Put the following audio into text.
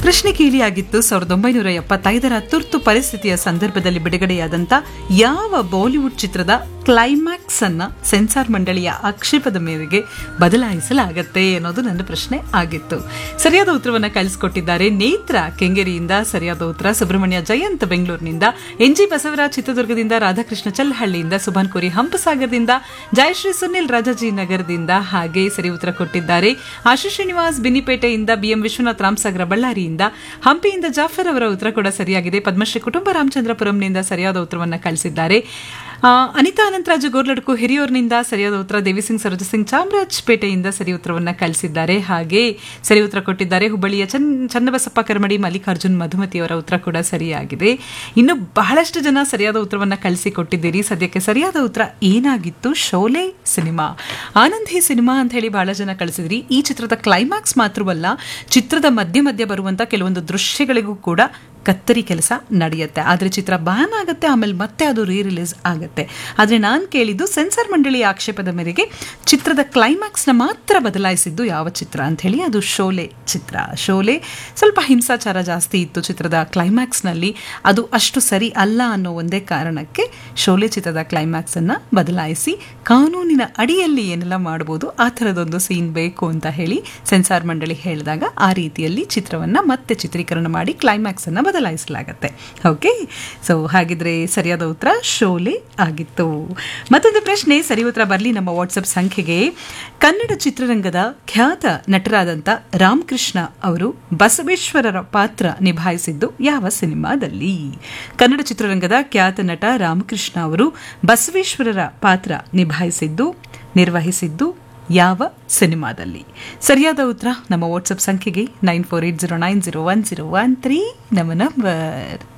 ಪ್ರಶ್ನೆ ಕೇಳಿಯಾಗಿತ್ತು ಸಾವಿರದ ಒಂಬೈನೂರ ಎಪ್ಪತ್ತೈದರ ತುರ್ತು ಪರಿಸ್ಥಿತಿಯ ಸಂದರ್ಭದಲ್ಲಿ ಬಿಡುಗಡೆಯಾದಂಥ ಯಾವ ಬಾಲಿವುಡ್ ಚಿತ್ರದ ಕ್ಲೈಮ್ಯಾಕ್ಸ್ ಅನ್ನ ಸೆನ್ಸಾರ್ ಮಂಡಳಿಯ ಆಕ್ಷೇಪದ ಮೇರೆಗೆ ಬದಲಾಯಿಸಲಾಗತ್ತೆ ಅನ್ನೋದು ನನ್ನ ಪ್ರಶ್ನೆ ಆಗಿತ್ತು ಸರಿಯಾದ ಉತ್ತರವನ್ನು ಕಳಿಸಿಕೊಟ್ಟಿದ್ದಾರೆ ನೇತ್ರ ಕೆಂಗೇರಿಯಿಂದ ಸರಿಯಾದ ಉತ್ತರ ಸುಬ್ರಹ್ಮಣ್ಯ ಜಯಂತ್ ಬೆಂಗಳೂರಿನಿಂದ ಎನ್ ಜಿ ಬಸವರಾಜ್ ಚಿತ್ರದುರ್ಗದಿಂದ ರಾಧಾಕೃಷ್ಣ ಚಲ್ಲಹಳ್ಳಿಯಿಂದ ಸುಭಾನ್ ಕೋರಿ ಹಂಪಸಾಗರದಿಂದ ಜಯಶ್ರೀ ಸುನಿಲ್ ರಾಜಾಜಿ ನಗರದಿಂದ ಹಾಗೆ ಸರಿ ಉತ್ತರ ಕೊಟ್ಟಿದ್ದಾರೆ ಆಶೀಶ್ ಶ್ರೀನಿವಾಸ್ ಬಿನಿಪೇಟೆಯಿಂದ ಬಿಎಂ ವಿಶ್ವನಾಥ್ ರಾಮಸಾಗರ ಬಳ್ಳಾರಿಯಿಂದ ಹಂಪಿಯಿಂದ ಜಾಫರ್ ಅವರ ಉತ್ತರ ಕೂಡ ಸರಿಯಾಗಿದೆ ಪದ್ಮಶ್ರೀ ಕುಟುಂಬ ರಾಮಚಂದ್ರಪುರಂನಿಂದ ಸರಿಯಾದ ಉತ್ತರವನ್ನು ಕಳಿಸಿದ್ದಾರೆ ಆ, ಅನಿತಾ ಅನಂತರಾಜು ಗೋರ್ಲಡ್ಕು ಹಿರಿಯೂರಿನಿಂದ ಸರಿಯಾದ ಉತ್ತರ ದೇವಿಸಿಂಗ್ ಸರೋಜ ಸಿಂಗ್ ಚಾಮರಾಜಪೇಟೆಯಿಂದ ಸರಿ ಉತ್ತರವನ್ನು ಕಳಿಸಿದ್ದಾರೆ ಹಾಗೆ ಸರಿ ಉತ್ತರ ಕೊಟ್ಟಿದ್ದಾರೆ ಹುಬ್ಬಳ್ಳಿಯ ಚನ್ ಚನ್ನಬಸಪ್ಪ ಕರ್ಮಡಿ ಮಲ್ಲಿಕಾರ್ಜುನ್ ಮಧುಮತಿ ಅವರ ಉತ್ತರ ಕೂಡ ಸರಿಯಾಗಿದೆ ಇನ್ನು ಬಹಳಷ್ಟು ಜನ ಸರಿಯಾದ ಉತ್ತರವನ್ನು ಕಳಿಸಿಕೊಟ್ಟಿದ್ದೀರಿ ಸದ್ಯಕ್ಕೆ ಸರಿಯಾದ ಉತ್ತರ ಏನಾಗಿತ್ತು ಶೋಲೆ ಸಿನಿಮಾ ಆನಂದ್ ಹಿ ಸಿನಿಮಾ ಅಂತ ಹೇಳಿ ಬಹಳ ಜನ ಕಳಿಸಿದ್ರಿ ಈ ಚಿತ್ರದ ಕ್ಲೈಮ್ಯಾಕ್ಸ್ ಮಾತ್ರವಲ್ಲ ಚಿತ್ರದ ಮಧ್ಯ ಮಧ್ಯ ಬರುವಂತ ಕೆಲವೊಂದು ದೃಶ್ಯಗಳಿಗೂ ಕೂಡ ಕತ್ತರಿ ಕೆಲಸ ನಡೆಯುತ್ತೆ ಆದರೆ ಚಿತ್ರ ಬ್ಯಾನ್ ಆಗುತ್ತೆ ಆಮೇಲೆ ಮತ್ತೆ ಅದು ರೀ ರಿಲೀಸ್ ಆಗುತ್ತೆ ಆದರೆ ನಾನು ಕೇಳಿದ್ದು ಸೆನ್ಸಾರ್ ಮಂಡಳಿಯ ಆಕ್ಷೇಪದ ಮೇರೆಗೆ ಚಿತ್ರದ ಕ್ಲೈಮ್ಯಾಕ್ಸ್ನ ಮಾತ್ರ ಬದಲಾಯಿಸಿದ್ದು ಯಾವ ಚಿತ್ರ ಅಂತ ಹೇಳಿ ಅದು ಶೋಲೆ ಚಿತ್ರ ಶೋಲೆ ಸ್ವಲ್ಪ ಹಿಂಸಾಚಾರ ಜಾಸ್ತಿ ಇತ್ತು ಚಿತ್ರದ ಕ್ಲೈಮ್ಯಾಕ್ಸ್ನಲ್ಲಿ ಅದು ಅಷ್ಟು ಸರಿ ಅಲ್ಲ ಅನ್ನೋ ಒಂದೇ ಕಾರಣಕ್ಕೆ ಶೋಲೆ ಚಿತ್ರದ ಕ್ಲೈಮ್ಯಾಕ್ಸ್ ಅನ್ನ ಬದಲಾಯಿಸಿ ಕಾನೂನಿನ ಅಡಿಯಲ್ಲಿ ಏನೆಲ್ಲ ಮಾಡ್ಬೋದು ಆ ಥರದೊಂದು ಸೀನ್ ಬೇಕು ಅಂತ ಹೇಳಿ ಸೆನ್ಸಾರ್ ಮಂಡಳಿ ಹೇಳಿದಾಗ ಆ ರೀತಿಯಲ್ಲಿ ಚಿತ್ರವನ್ನ ಮತ್ತೆ ಚಿತ್ರೀಕರಣ ಮಾಡಿ ಕ್ಲೈಮ್ಯಾಕ್ಸ್ ಅನ್ನ ಬದಲಾಯಿಸಲಾಗತ್ತೆ ಓಕೆ ಸೊ ಹಾಗಿದ್ರೆ ಸರಿಯಾದ ಉತ್ತರ ಶೋಲೆ ಆಗಿತ್ತು ಮತ್ತೊಂದು ಪ್ರಶ್ನೆ ಸರಿ ಉತ್ತರ ಬರಲಿ ನಮ್ಮ ವಾಟ್ಸಪ್ ಸಂಖ್ಯೆಗೆ ಕನ್ನಡ ಚಿತ್ರರಂಗದ ಖ್ಯಾತ ನಟರಾದಂಥ ರಾಮಕೃಷ್ಣ ಅವರು ಬಸವೇಶ್ವರರ ಪಾತ್ರ ನಿಭಾಯಿಸಿದ್ದು ಯಾವ ಸಿನಿಮಾದಲ್ಲಿ ಕನ್ನಡ ಚಿತ್ರರಂಗದ ಖ್ಯಾತ ನಟ ರಾಮಕೃಷ್ಣ ಅವರು ಬಸವೇಶ್ವರರ ಪಾತ್ರ ನಿಭಾಯಿಸಿದ್ದು ನಿರ್ವಹಿಸಿದ್ದು ಯಾವ ಸಿನಿಮಾದಲ್ಲಿ ಸರಿಯಾದ ಉತ್ತರ ನಮ್ಮ ವಾಟ್ಸಪ್ ಸಂಖ್ಯೆಗೆ nine four eight zero nine zero one zero one three ನಮ್ಮ ನಂಬರ್